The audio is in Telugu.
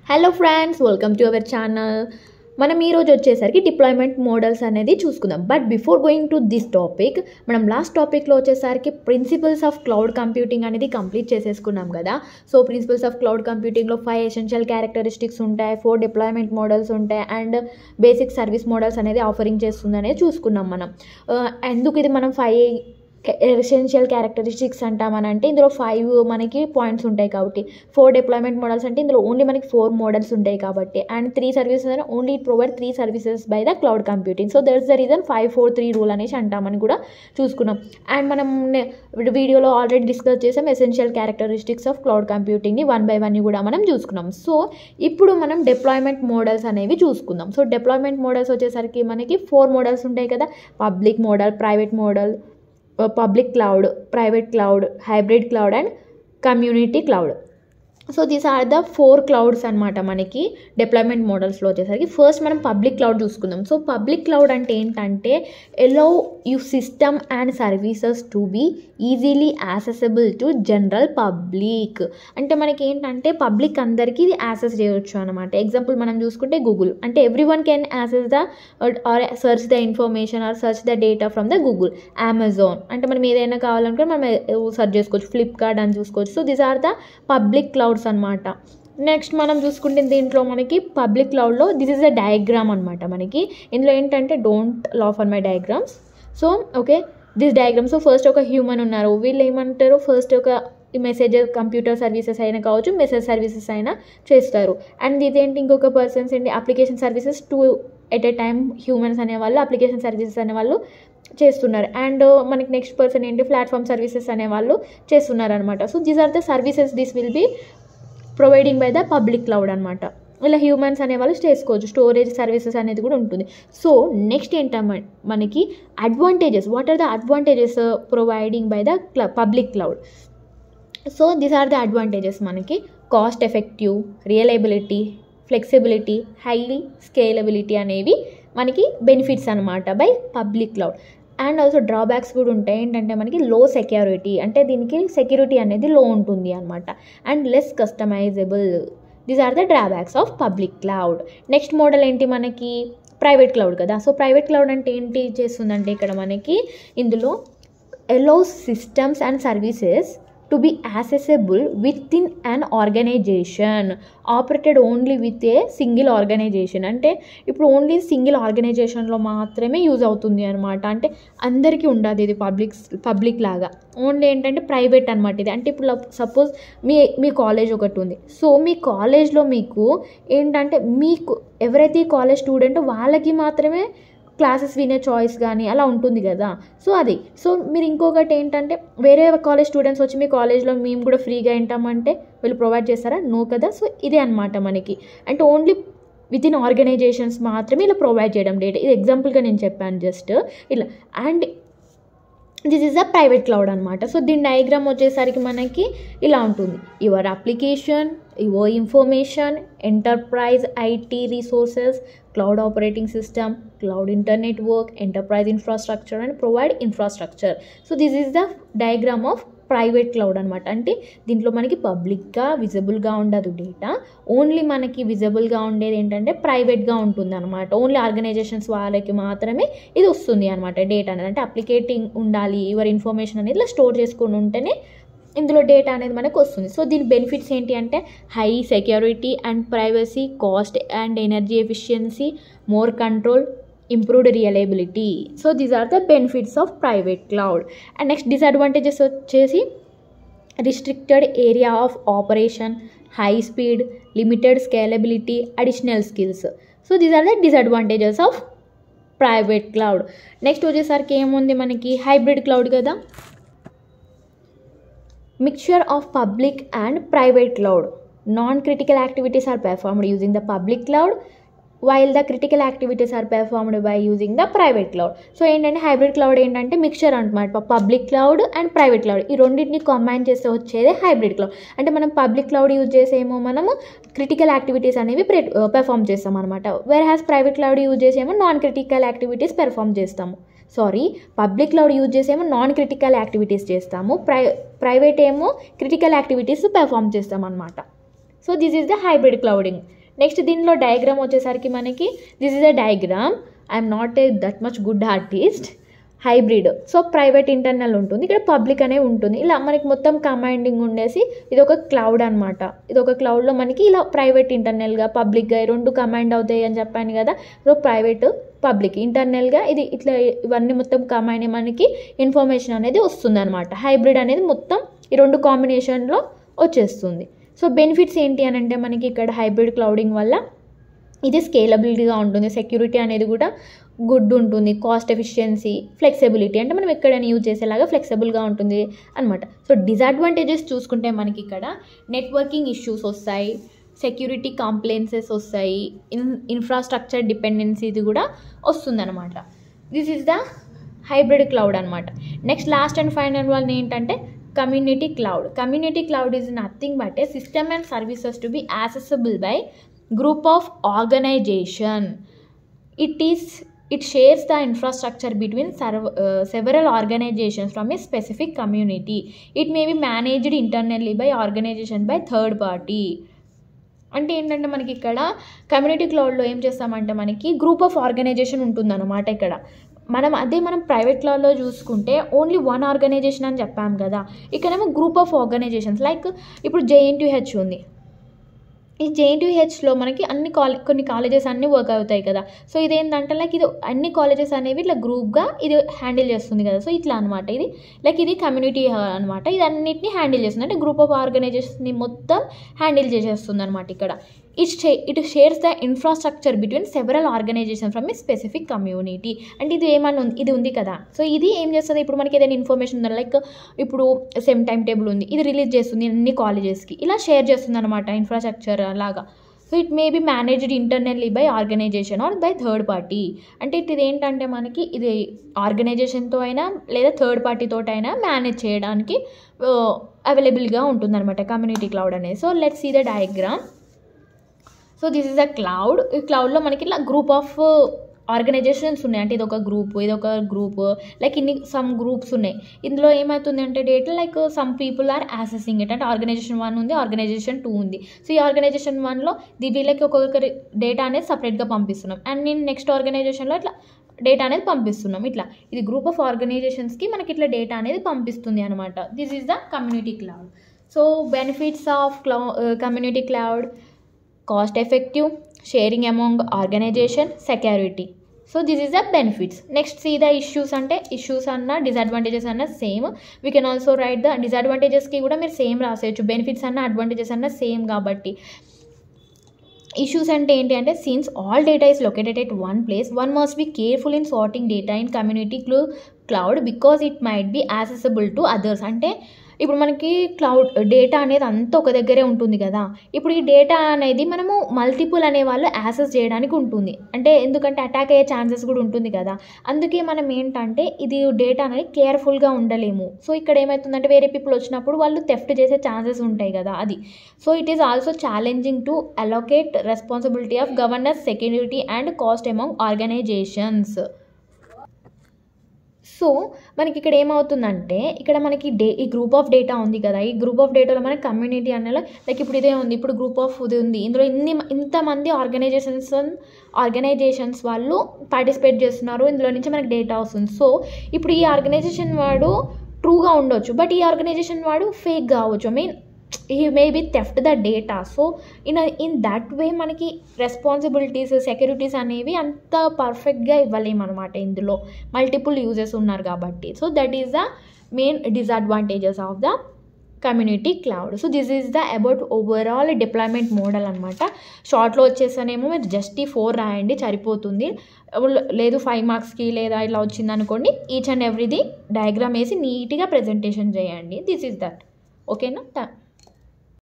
hello friends welcome to our channel మనం ఈరోజు వచ్చేసరికి డిప్లాయ్మెంట్ మోడల్స్ అనేది చూసుకుందాం but before going to this topic మనం లాస్ట్ టాపిక్లో వచ్చేసరికి ప్రిన్సిపల్స్ ఆఫ్ క్లౌడ్ కంప్యూటింగ్ అనేది కంప్లీట్ చేసేసుకున్నాం కదా సో ప్రిన్సిపల్స్ ఆఫ్ క్లౌడ్ కంప్యూటింగ్లో ఫైవ్ ఎసెన్షియల్ క్యారెక్టరిస్టిక్స్ ఉంటాయి ఫోర్ డిప్లాయ్మెంట్ మోడల్స్ ఉంటాయి అండ్ బేసిక్ సర్వీస్ మోడల్స్ అనేది ఆఫరింగ్ చేస్తుంది అనేది చూసుకున్నాం మనం ఆ, ఎందుకు ఇది మనం ఫైవ్ ఎసెన్షియల్ క్యారెక్టరిస్టిక్స్ అంటామనంటే ఇందులో ఫైవ్ మనకి పాయింట్స్ ఉంటాయి కాబట్టి ఫోర్ డిప్లాయ్మెంట్ మోడల్స్ అంటే ఇందులో ఓన్లీ మనకి ఫోర్ మోడల్స్ ఉంటాయి కాబట్టి and three services only it provide three services by the cloud computing so that's the reason five four three rule అనేసి అంటామని కూడా చూసుకున్నాం అండ్ మనం నే- వీడియోలో ఆల్రెడీ డిస్కస్ చేసాం ఎసెన్షియల్ క్యారెక్టరిస్టిక్స్ ఆఫ్ క్లౌడ్ కంప్యూటింగ్ని వన్ బై వన్ కూడా మనం చూసుకున్నాం సో ఇప్పుడు మనం డిప్లాయ్మెంట్ మోడల్స్ అనేవి చూసుకుందాం సో డిప్లాయ్మెంట్ మోడల్స్ వచ్చేసరికి మనకి ఫోర్ మోడల్స్ ఉంటాయి కదా public model private model public cloud private cloud hybrid cloud and community cloud so these are the four clouds అనమాట మనకి డిప్లాయ్మెంట్ మోడల్స్లో వచ్చేసరికి ఫస్ట్ మనం పబ్లిక్ క్లౌడ్ చూసుకుందాం సో పబ్లిక్ క్లౌడ్ అంటే ఏంటంటే allow you system and services to be easily accessible to general public అంటే మనకి ఏంటంటే పబ్లిక్ అందరికీ ఇది యాక్సెస్ చేయవచ్చు అనమాట ఎగ్జాంపుల్ మనం చూసుకుంటే గూగుల్ అంటే everyone can access the or search the information or search the data from the Google Amazon అంటే మనం ఏదైనా కావాలనుకుంటే మనం సర్చ్ చేసుకోవచ్చు ఫ్లిప్కార్ట్ అని చూసుకోవచ్చు so these are the public clouds అనమాట నెక్స్ట్ మనం చూసుకుంటే దీంట్లో మనకి పబ్లిక్ క్లౌడ్లో దిస్ ఇస్ అ డయాగ్రామ్ అనమాట మనకి ఇందులో ఏంటంటే don't laugh for my diagrams so okay this diagram so first ఒక హ్యూమన్ ఉన్నారు వీళ్ళు ఏమంటారు ఫస్ట్ ఒక మెసేజ్ కంప్యూటర్ సర్వీసెస్ అయినా కావచ్చు మెసేజ్ సర్వీసెస్ అయినా చేస్తారు అండ్ ఇదేంటి ఇంకొక పర్సన్స్ ఏంటి application services two at a time humans అనేవాళ్ళు అప్లికేషన్ సర్వీసెస్ అనేవాళ్ళు చేస్తున్నారు అండ్ మనకి నెక్స్ట్ పర్సన్ ఏంటి ప్లాట్ఫామ్ సర్వీసెస్ అనేవాళ్ళు చేస్తున్నారు అనమాట so these are the services this will be providing by the public cloud అనమాట ఇలా హ్యూమన్స్ అనేవాళ్ళు చేసుకోవచ్చు స్టోరేజ్ సర్వీసెస్ అనేది కూడా ఉంటుంది సో నెక్స్ట్ ఏంటమ్మ మనకి advantages what are the advantages providing by the public cloud so these are the advantages మనకి cost effective reliability flexibility highly scalability అనేవి మనకి బెనిఫిట్స్ అనమాట by public cloud and also drawbacks కూడా ఉంటాయి ఏంటంటే మనకి లో సెక్యూరిటీ అంటే దీనికి సెక్యూరిటీ అనేది లో ఉంటుంది అనమాట and less customizable these are the drawbacks of public cloud next model ఏంటి మనకి ప్రైవేట్ క్లౌడ్ కదా సో ప్రైవేట్ క్లౌడ్ అంటే ఏంటి చేస్తుందంటే ఇక్కడ మనకి ఇందులో allows systems and services to be accessible within an organization operated only with a single organization అంటే ఇప్పుడు ఓన్లీ సింగిల్ ఆర్గనైజేషన్లో మాత్రమే యూజ్ అవుతుంది అనమాట అంటే అందరికీ ఉండదు ఇది పబ్లిక్ పబ్లిక్ లాగా ఓన్లీ ఏంటంటే ప్రైవేట్ అనమాట ఇది అంటే ఇప్పుడు సపోజ్ మీ మీ కాలేజ్ ఒకటి ఉంది సో మీ కాలేజ్లో మీకు ఏంటంటే మీకు ఎవరైతే ఈ కాలేజ్ స్టూడెంట్ వాళ్ళకి మాత్రమే క్లాసెస్ వినే చాయిస్ కానీ అలా ఉంటుంది కదా సో అది సో మీరు ఇంకొకటి ఏంటంటే వేరే కాలేజ్ స్టూడెంట్స్ వచ్చి మీ కాలేజ్లో మేము కూడా ఫ్రీగా వింటామంటే వీళ్ళు ప్రొవైడ్ చేస్తారా నో కదా సో ఇదే అనమాట మనకి అంటే ఓన్లీ విత్ ఇన్ ఆర్గనైజేషన్స్ మాత్రమే ఇలా ప్రొవైడ్ చేయడం డేటా ఇది ఎగ్జాంపుల్గా నేను చెప్పాను జస్ట్ ఇలా and this is a private cloud అనమాట సో దీని డయాగ్రామ్ వచ్చేసరికి మనకి ఇలా ఉంటుంది your application your information enterprise IT resources cloud operating system cloud internet work enterprise infrastructure and provide infrastructure so this is the diagram of private cloud అనమాట అంటే దీంట్లో మనకి పబ్లిక్గా విజిబుల్గా ఉండదు డేటా ఓన్లీ మనకి విజిబుల్గా ఉండేది ఏంటంటే ప్రైవేట్గా ఉంటుంది అనమాట ఓన్లీ ఆర్గనైజేషన్స్ వాళ్ళకి మాత్రమే ఇది వస్తుంది అనమాట డేటా అనేది అంటే అప్లికేటింగ్ ఉండాలి యువర్ ఇన్ఫర్మేషన్ అనేది ఇలా స్టోర్ చేసుకొని ఉంటేనే ఇందులో డేటా అనేది మనకు వస్తుంది సో దీని బెనిఫిట్స్ ఏంటి అంటే high security and privacy cost and energy efficiency more control improved reliability so these are the benefits of private cloud and next disadvantages వచ్చేసి restricted area of operation high speed limited scalability additional skills so these are the disadvantages of private cloud next వచ్చేసరికి ఏముంది మనకి హైబ్రిడ్ క్లౌడ్ కదా mixture of public and private cloud non-critical activities are performed using the public cloud while the critical activities are performed by using the private cloud so ఏంటంటే హైబ్రిడ్ క్లౌడ్ ఏంటంటే మిక్చర్ అనమాట public cloud and private cloud ఈ రెండింటిని కంబైన్ చేస్తే వచ్చేదే హైబ్రిడ్ క్లౌడ్ అంటే మనం పబ్లిక్ క్లౌడ్ యూజ్ చేసేమో మనము క్రిటికల్ యాక్టివిటీస్ అనేవి పెర్ఫామ్ చేస్తాం అనమాట where has private cloud use చేసేమో నాన్ క్రిటికల్ యాక్టివిటీస్ పెర్ఫామ్ చేస్తాము సారీ పబ్లిక్ క్లౌడ్ యూజ్ చేసేమో నాన్ క్రిటికల్ యాక్టివిటీస్ చేస్తాము ప్రై ప్రైవేట్ ఏమో క్రిటికల్ యాక్టివిటీస్ పెర్ఫామ్ చేస్తాం అనమాట so this is the hybrid clouding next దీనిలో డయాగ్రామ్ వచ్చేసరికి మనకి this is a diagram I'm not a that much good artist hybrid so private internal ఉంటుంది ఇక్కడ పబ్లిక్ అనే ఉంటుంది ఇలా మనకి మొత్తం కమాండింగ్ ఉండేసి ఇది ఒక క్లౌడ్ అనమాట ఇది ఒక క్లౌడ్లో మనకి ఇలా ప్రైవేట్ ఇంటర్నల్గా పబ్లిక్గా రెండు కమాండ్ అవుతాయి అని చెప్పాను కదా సో ప్రైవేట్ పబ్లిక్ ఇంటర్నల్గా ఇది ఇట్లా ఇవన్నీ మొత్తం కమాండ్ మనకి ఇన్ఫర్మేషన్ అనేది వస్తుంది అనమాట హైబ్రిడ్ అనేది మొత్తం ఈ రెండు కాంబినేషన్లో వచ్చేస్తుంది సో బెనిఫిట్స్ ఏంటి అని అంటే మనకి ఇక్కడ హైబ్రిడ్ క్లౌడింగ్ వల్ల ఇది స్కేలబిలిటీగా ఉంటుంది సెక్యూరిటీ అనేది కూడా గుడ్ ఉంటుంది కాస్ట్ ఎఫిషియన్సీ ఫ్లెక్సిబిలిటీ అంటే మనం ఎక్కడైనా యూజ్ చేసేలాగా ఫ్లెక్సిబుల్గా ఉంటుంది అనమాట సో డిసడ్వాంటేజెస్ చూసుకుంటే మనకి ఇక్కడ నెట్వర్కింగ్ ఇష్యూస్ వస్తాయి సెక్యూరిటీ కంప్లైన్సెస్ వస్తాయి ఇన్ ఇన్ఫ్రాస్ట్రక్చర్ డిపెండెన్సీ ఇది కూడా వస్తుందన్నమాట this is the hybrid cloud అనమాట next last and final one ఏంటంటే community cloud community cloud is nothing but a system and services to be accessible by group of organization it is it shares the infrastructure between serv- uh, several organizations from a specific community it may be managed internally by organization by third party అంటే ఏంటంటే మనకి ఇక్కడ కమ్యూనిటీ క్లౌడ్లో ఏం చేస్తామంటే మనకి గ్రూప్ ఆఫ్ ఆర్గనైజేషన్ ఉంటుందన్నమాట ఇక్కడ మనం అదే మనం ప్రైవేట్ క్లౌడ్లో చూసుకుంటే ఓన్లీ వన్ ఆర్గనైజేషన్ అని చెప్పాం కదా ఇక్కడేమో గ్రూప్ ఆఫ్ ఆర్గనైజేషన్స్ లైక్ ఇప్పుడు జేఎన్టీహెచ్ ఉంది ఈ జేఎన్టీహెచ్లో మనకి అన్ని కాలే కొన్ని కాలేజెస్ అన్నీ వర్క్ అవుతాయి కదా సో ఇదేంటంటే లైక్ ఇది అన్ని కాలేజెస్ అనేవి ఇట్లా గ్రూప్గా ఇది హ్యాండిల్ చేస్తుంది కదా సో ఇట్లా అనమాట ఇది లైక్ ఇది కమ్యూనిటీ అనమాట ఇది అన్నిటిని హ్యాండిల్ చేస్తుంది అంటే గ్రూప్ ఆఫ్ ఆర్గనైజేషన్ని మొత్తం హ్యాండిల్ చేసేస్తుంది అనమాట ఇక్కడ ఇట్ షే it shares the infrastructure between several organization from a specific community అంటే ఇది ఏమన్నా ఉంది ఇది ఉంది కదా సో ఇది ఏం చేస్తుంది ఇప్పుడు మనకి ఏదైనా ఇన్ఫర్మేషన్ ఉందా లైక్ ఇప్పుడు సెమ్ టైం టేబుల్ ఉంది ఇది రిలీజ్ చేస్తుంది అన్ని కాలేజెస్కి ఇలా షేర్ చేస్తుంది అనమాట ఇన్ఫ్రాస్ట్రక్చర్ అలాగా so it may be managed internally by organization or by third party అంటే ఇది ఏంటంటే మనకి ఇది ఆర్గనైజేషన్తో అయినా లేదా థర్డ్ పార్టీతో అయినా మేనేజ్ చేయడానికి అవైలబుల్గా ఉంటుందన్నమాట కమ్యూనిటీ క్లౌడ్ అనేది so let's see the diagram so this is a cloud ఈ క్లౌడ్లో మనకి ఇట్లా గ్రూప్ ఆఫ్ ఆర్గనైజేషన్స్ ఉన్నాయి అంటే ఇది ఒక గ్రూప్ ఇది ఒక గ్రూప్ లైక్ ఇన్ని సమ్ గ్రూప్స్ ఉన్నాయి ఇందులో ఏమవుతుంది అంటే data like some people are accessing it అంటే ఆర్గనైజేషన్ వన్ ఉంది ఆర్గనైజేషన్ టూ ఉంది సో ఈ ఆర్గనైజేషన్ వన్లో ది వీళ్ళకి ఒక్కొక్కరి డేటా అనేది సపరేట్గా పంపిస్తున్నాం అండ్ నేను నెక్స్ట్ ఆర్గనైజేషన్లో ఇట్లా డేటా అనేది పంపిస్తున్నాం ఇట్లా ఇది గ్రూప్ ఆఫ్ ఆర్గనైజేషన్స్కి మనకి ఇట్లా డేటా అనేది పంపిస్తుంది అనమాట this is the community cloud so benefits of క్లౌ community cloud cost effective sharing among organization security so this is the benefits next see the issues అంటే ఇష్యూస్ అన్న డిసడ్వాంటేజెస్ అన్న same we can also write the డిసడ్వాంటేజెస్కి కూడా మీరు సేమ్ రాసేయచ్చు బెనిఫిట్స్ అన్న అడ్వాంటేజెస్ అన్న సేమ్ కాబట్టి ఇష్యూస్ అంటే ఏంటి అంటే since all data is located at one place one must be careful in sorting data in community క్లూ cloud because it might be accessible to others అంటే ఇప్పుడు మనకి క్లౌడ్ డేటా అనేది అంతా ఒక దగ్గరే ఉంటుంది కదా ఇప్పుడు ఈ డేటా అనేది మనము మల్టిపుల్ అనే వాళ్ళు యాక్సెస్ చేయడానికి ఉంటుంది అంటే ఎందుకంటే అటాక్ అయ్యే ఛాన్సెస్ కూడా ఉంటుంది కదా అందుకే మనం ఏంటంటే ఇది డేటా అనేది కేర్ఫుల్గా ఉండలేము సో ఇక్కడ ఏమవుతుందంటే వేరే పీపుల్ వచ్చినప్పుడు వాళ్ళు థెఫ్ట్ చేసే ఛాన్సెస్ ఉంటాయి కదా అది so it is also challenging to allocate responsibility of governance security and cost among organizations so మనకి ఇక్కడ ఏమవుతుందంటే ఇక్కడ మనకి డే ఈ గ్రూప్ ఆఫ్ డేటా ఉంది కదా ఈ గ్రూప్ ఆఫ్ డేటాలో మనకి కమ్యూనిటీ అనేలా లైక్ ఇప్పుడు ఇదే ఉంది ఇప్పుడు గ్రూప్ ఆఫ్ ఇది ఉంది ఇందులో ఇన్ని ఇంతమంది ఆర్గనైజేషన్స్ ఆర్గనైజేషన్స్ వాళ్ళు పార్టిసిపేట్ చేస్తున్నారు ఇందులో నుంచి మనకి డేటా వస్తుంది సో ఇప్పుడు ఈ ఆర్గనైజేషన్ వాడు ట్రూగా ఉండొచ్చు బట్ ఈ ఆర్గనైజేషన్ వాడు ఫేక్ కావచ్చు I mean he may be theft the data so in in that way మనకి రెస్పాన్సిబిలిటీస్ సెక్యూరిటీస్ అనేవి అంత పర్ఫెక్ట్గా ఇవ్వలేము అనమాట ఇందులో మల్టిపుల్ యూజెస్ ఉన్నారు కాబట్టి so that is the main disadvantages of the community cloud so this is the about overall deployment model అనమాట షార్ట్లో వచ్చేసానేమో మీరు జస్ట్ ఈ ఫోర్ రాయండి సరిపోతుంది లేదు ఫైవ్ మార్క్స్కి లేదా ఇలా వచ్చింది అనుకోండి ఈచ్ అండ్ ఎవ్రీథింగ్ డయాగ్రామ్ వేసి నీట్గా ప్రజెంటేషన్ చేయండి దిస్ ఈజ్ దట్ ఓకేనా